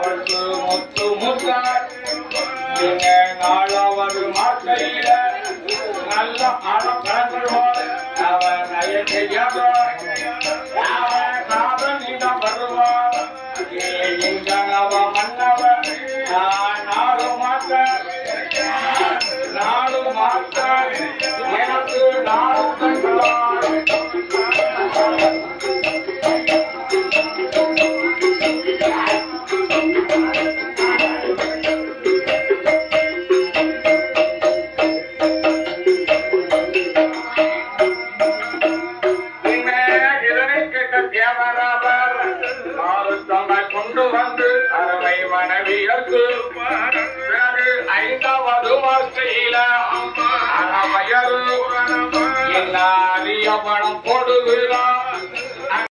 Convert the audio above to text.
அவளுக்கு முத்து முத்தார் பின்ன நாளாவது மாட்டையில நல்ல அழகழகோடு அவன் நய செய்யதோ அவன் காதலிடம் வருவார் இங்கனவ மன்னவன் நான் நாடு மாட்ட நாடு மாட்ட எனக்கு நாடு தந்தார் பின்னே இதனை கேட்ட தேவராவர் ஆறுத்தமை கொண்டு வந்து அறவை மனைவியர்க்கு பிறகு ஐந்தாவது வார்த்தையில அறவையரு என்ன அரிய பணம் போடுகிறார்